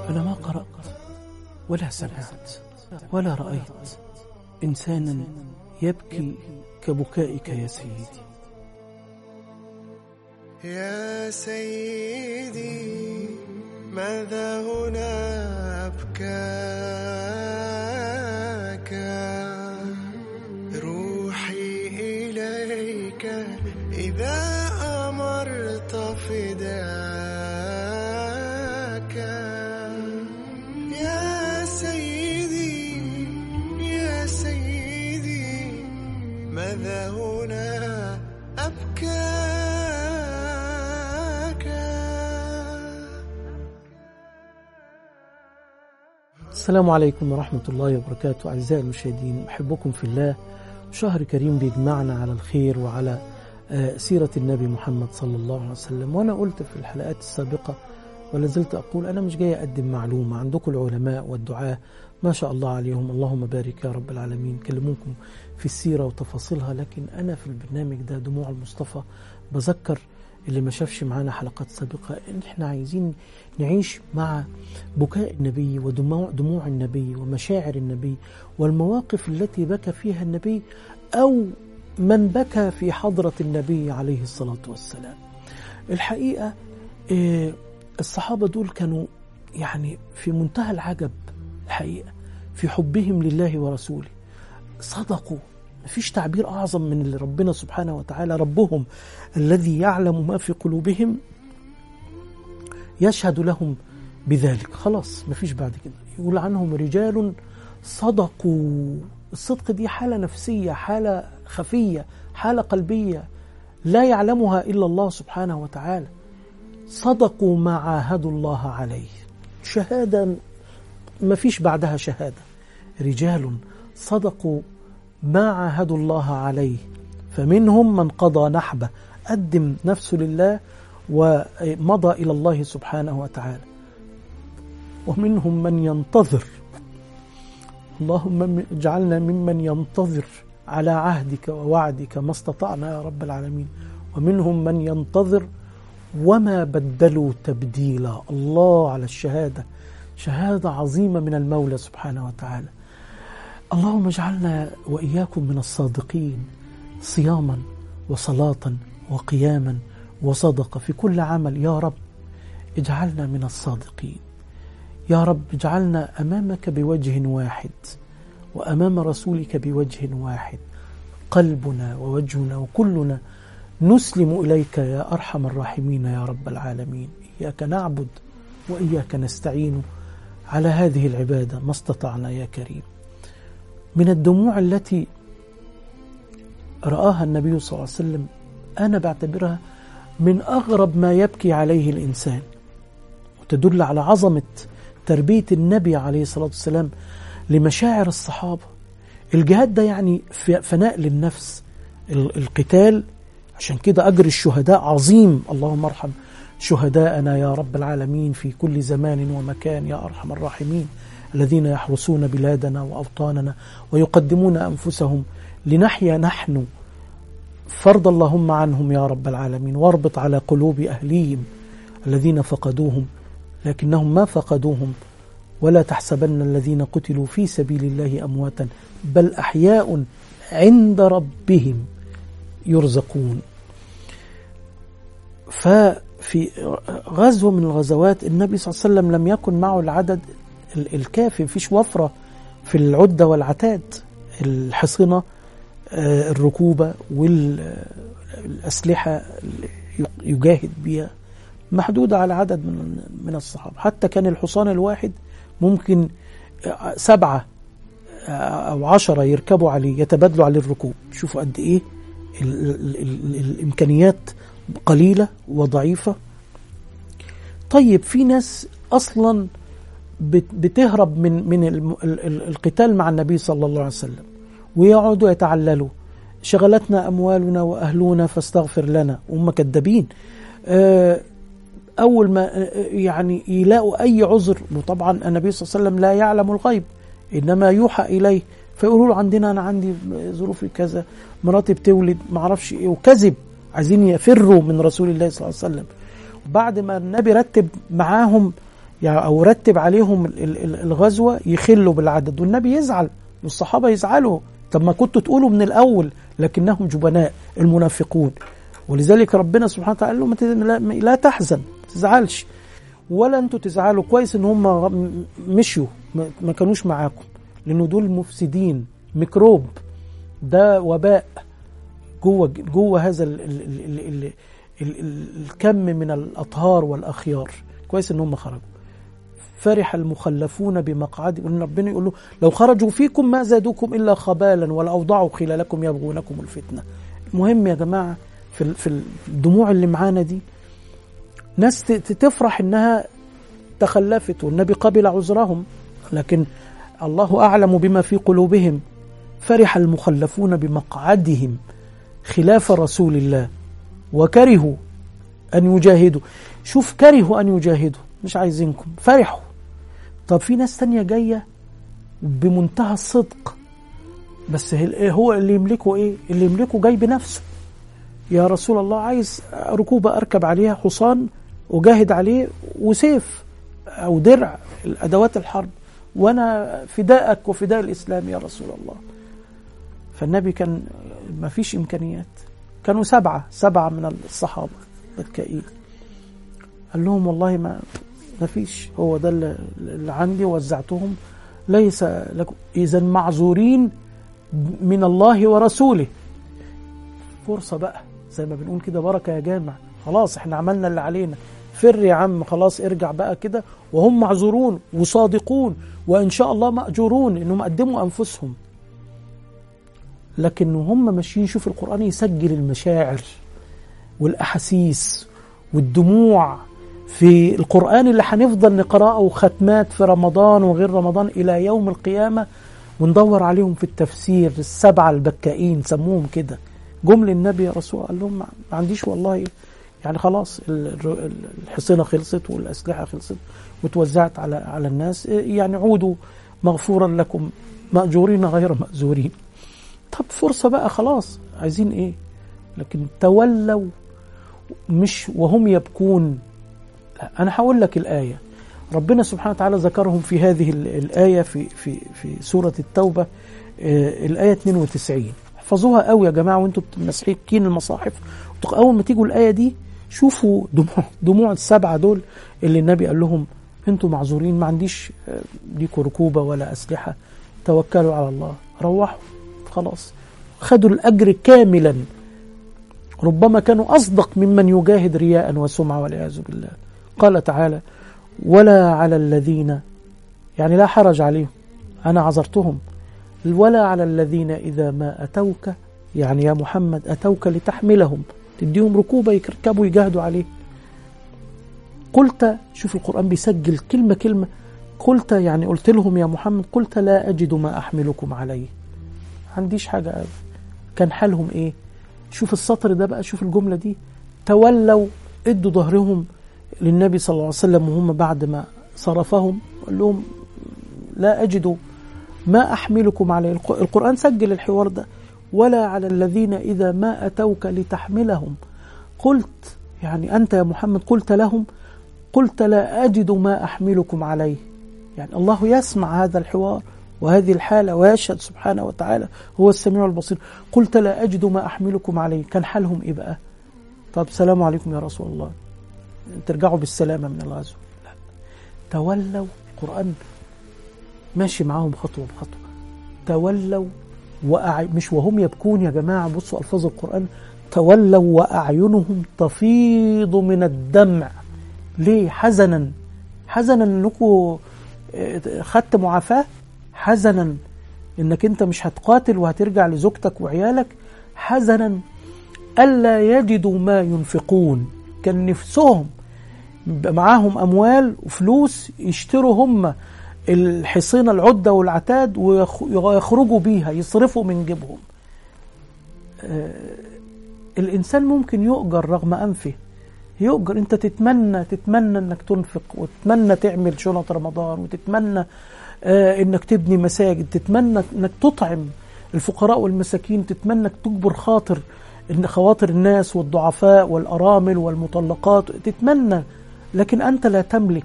أنا ما قرأت ولا سمعت ولا رأيت إنسانا يبكي كبكائك يا سيدي يا سيدي ماذا هنا أبكاك روحي إليك إذا أمرت فداك يا سيدي يا سيدي ماذا هنا أبكاك السلام عليكم ورحمة الله وبركاته أعزائي المشاهدين أحبكم في الله شهر كريم بيجمعنا على الخير وعلى آه، سيرة النبي محمد صلى الله عليه وسلم وأنا قلت في الحلقات السابقة ولا زلت أقول أنا مش جاي أقدم معلومة عندكم العلماء والدعاة ما شاء الله عليهم اللهم بارك يا رب العالمين كلموكم في السيرة وتفاصيلها لكن أنا في البرنامج ده دموع المصطفى بذكر اللي ما شافش معانا حلقات سابقة إن إحنا عايزين نعيش مع بكاء النبي ودموع دموع النبي ومشاعر النبي والمواقف التي بكى فيها النبي أو من بكى في حضرة النبي عليه الصلاة والسلام الحقيقة آه، الصحابة دول كانوا يعني في منتهى العجب الحقيقة في حبهم لله ورسوله صدقوا مفيش تعبير أعظم من اللي ربنا سبحانه وتعالى ربهم الذي يعلم ما في قلوبهم يشهد لهم بذلك خلاص مفيش بعد كده يقول عنهم رجال صدقوا الصدق دي حالة نفسية حالة خفية حالة قلبية لا يعلمها إلا الله سبحانه وتعالى صدقوا ما عاهدوا الله عليه شهادة ما فيش بعدها شهادة رجال صدقوا ما عاهدوا الله عليه فمنهم من قضى نحبه قدم نفسه لله ومضى إلى الله سبحانه وتعالى ومنهم من ينتظر اللهم اجعلنا ممن ينتظر على عهدك ووعدك ما استطعنا يا رب العالمين ومنهم من ينتظر وما بدلوا تبديلا الله على الشهادة شهادة عظيمة من المولى سبحانه وتعالى اللهم اجعلنا وإياكم من الصادقين صياما وصلاة وقياما وصدقة في كل عمل يا رب اجعلنا من الصادقين يا رب اجعلنا أمامك بوجه واحد وأمام رسولك بوجه واحد قلبنا ووجهنا وكلنا نسلم إليك يا أرحم الراحمين يا رب العالمين إياك نعبد وإياك نستعين على هذه العبادة ما استطعنا يا كريم من الدموع التي رآها النبي صلى الله عليه وسلم أنا بعتبرها من أغرب ما يبكي عليه الإنسان وتدل على عظمة تربية النبي عليه الصلاة والسلام لمشاعر الصحابة الجهاد ده يعني في- فناء للنفس ال- القتال عشان كده أجر الشهداء عظيم اللهم ارحم شهداءنا يا رب العالمين في كل زمان ومكان يا أرحم الراحمين الذين يحرسون بلادنا وأوطاننا ويقدمون أنفسهم لنحيا نحن فرض اللهم عنهم يا رب العالمين واربط على قلوب أهليهم الذين فقدوهم لكنهم ما فقدوهم ولا تحسبن الذين قتلوا في سبيل الله أمواتا بل أحياء عند ربهم يرزقون ففي غزوة من الغزوات النبي صلى الله عليه وسلم لم يكن معه العدد ال- الكافي مفيش وفرة في العدة والعتاد الحصنة آه، الركوبة والأسلحة اللي يجاهد بها محدودة على عدد من من الصحابة حتى كان الحصان الواحد ممكن آه، سبعة آه، أو عشرة يركبوا عليه يتبادلوا عليه الركوب شوفوا قد إيه ال ال ال الإمكانيات قليلة وضعيفة طيب في ناس أصلا بت- بتهرب من من الم- ال- ال- القتال مع النبي صلى الله عليه وسلم ويقعدوا يتعللوا شغلتنا أموالنا وأهلنا فاستغفر لنا هم كذابين آه، أول ما آه، يعني يلاقوا أي عذر وطبعا النبي صلى الله عليه وسلم لا يعلم الغيب إنما يوحى إليه فيقولوا له عندنا أنا عندي ظروفي كذا مراتي بتولد معرفش إيه وكذب عايزين يفروا من رسول الله صلى الله عليه وسلم بعد ما النبي رتب معاهم يعني او رتب عليهم ال- ال- ال- الغزوه يخلوا بالعدد والنبي يزعل والصحابه يزعلوا طب ما كنتوا تقولوا من الاول لكنهم جبناء المنافقون ولذلك ربنا سبحانه وتعالى قال له ما ت- لا, لا تحزن ما تزعلش ولا انتوا تزعلوا كويس ان هم م- مشيوا ما- ما كانوش معاكم لانه دول مفسدين ميكروب ده وباء جوه جوه هذا ال ال ال ال ال ال الكم من الاطهار والاخيار كويس ان هم خرجوا فرح المخلفون بمقعد وان ربنا يقول له لو خرجوا فيكم ما زادوكم الا خبالا ولاوضعوا خلالكم يبغونكم الفتنه المهم يا جماعه في ال- في الدموع اللي معانا دي ناس ت- ت- تفرح انها تخلفت والنبي قبل عذرهم لكن الله اعلم بما في قلوبهم فرح المخلفون بمقعدهم خلاف رسول الله وكرهوا ان يجاهدوا شوف كرهوا ان يجاهدوا مش عايزينكم فرحوا طب في ناس تانية جاية بمنتهى الصدق بس هل- هو اللي يملكه ايه اللي يملكه جاي بنفسه يا رسول الله عايز ركوبة أركب عليها حصان أجاهد عليه وسيف أو درع الأدوات الحرب وأنا فداءك وفداء الإسلام يا رسول الله فالنبي كان ما فيش إمكانيات كانوا سبعة سبعة من الصحابة متكئين قال لهم والله ما ما فيش هو ده اللي اللي عندي وزعتهم ليس لكم إذا معذورين من الله ورسوله فرصة بقى زي ما بنقول كده بركة يا جامع خلاص احنا عملنا اللي علينا فر يا عم خلاص ارجع بقى كده وهم معذورون وصادقون وإن شاء الله مأجورون إنهم قدموا أنفسهم لكن هم ماشيين شوف القرآن يسجل المشاعر والأحاسيس والدموع في القرآن اللي هنفضل نقرأه ختمات في رمضان وغير رمضان إلى يوم القيامة وندور عليهم في التفسير السبعة البكائين سموهم كده جمل النبي يا رسول الله قال لهم ما ما عنديش والله يعني خلاص ال- ال- الحصينة خلصت والأسلحة خلصت وتوزعت على على الناس يعني عودوا مغفورا لكم مأجورين غير مأجورين طب فرصة بقى خلاص عايزين ايه لكن تولوا مش وهم يبكون لا انا هقول لك الآية ربنا سبحانه وتعالى ذكرهم في هذه ال- الآية في في في سورة التوبة آه، الآية 92 احفظوها قوي يا جماعة وانتم ماسحين المصاحف وتق- أول ما تيجوا الآية دي شوفوا دموع دموع السبعة دول اللي النبي قال لهم انتم معذورين ما عنديش آه، ليكوا ركوبة ولا أسلحة توكلوا على الله روحوا خلاص خدوا الأجر كاملا ربما كانوا أصدق ممن يجاهد رياء وسمعة والعياذ بالله قال تعالى ولا على الذين يعني لا حرج عليهم أنا عذرتهم ولا على الذين إذا ما أتوك يعني يا محمد أتوك لتحملهم تديهم ركوبة يركبوا يجاهدوا عليه قلت شوف القرآن بيسجل كلمة كلمة قلت يعني قلت لهم يا محمد قلت لا أجد ما أحملكم عليه عنديش حاجة أبدا. كان حالهم إيه شوف السطر ده بقى شوف الجملة دي تولوا ادوا ظهرهم للنبي صلى الله عليه وسلم وهم بعد ما صرفهم قال لهم لا أجد ما أحملكم عليه الق- القرآن سجل الحوار ده ولا على الذين إذا ما أتوك لتحملهم قلت يعني أنت يا محمد قلت لهم قلت لا أجد ما أحملكم عليه يعني الله يسمع هذا الحوار وهذه الحالة ويشهد سبحانه وتعالى هو السميع البصير قلت لا أجد ما أحملكم عليه كان حالهم إيه بقى طب سلام عليكم يا رسول الله ترجعوا بالسلامة من الغزو لا تولوا القرآن ماشي معاهم خطوة بخطوة تولوا وأع... مش وهم يبكون يا جماعة بصوا ألفاظ القرآن تولوا وأعينهم تفيض من الدمع ليه حزنا حزنا انكم خدت معافاة حزنا انك انت مش هتقاتل وهترجع لزوجتك وعيالك حزنا ألا يجدوا ما ينفقون كان نفسهم يبقى معاهم أموال وفلوس يشتروا هم الحصينة العدة والعتاد ويخ- ويخرجوا بيها يصرفوا من جيبهم آه، الإنسان ممكن يؤجر رغم أنفه يؤجر أنت تتمنى تتمنى أنك تنفق وتتمنى تعمل شنط رمضان وتتمنى آه، أنك تبني مساجد تتمنى أنك تطعم الفقراء والمساكين تتمنى أنك تجبر خاطر ان خواطر الناس والضعفاء والارامل والمطلقات تتمنى لكن انت لا تملك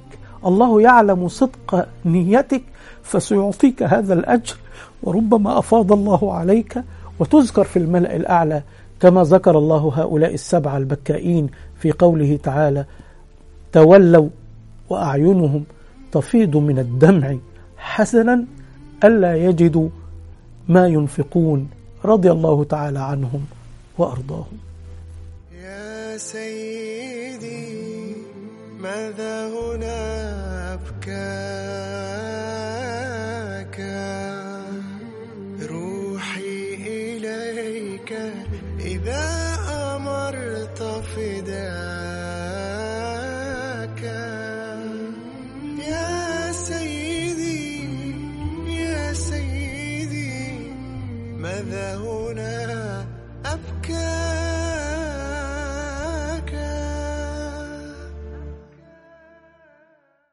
الله يعلم صدق نيتك فسيعطيك هذا الأجر وربما أفاض الله عليك وتذكر في الملأ الأعلى كما ذكر الله هؤلاء السبعة البكائين في قوله تعالى تولوا وأعينهم تفيض من الدمع حسنا ألا يجدوا ما ينفقون رضي الله تعالى عنهم وأرضاهم يا سيدي ماذا هنا أبكى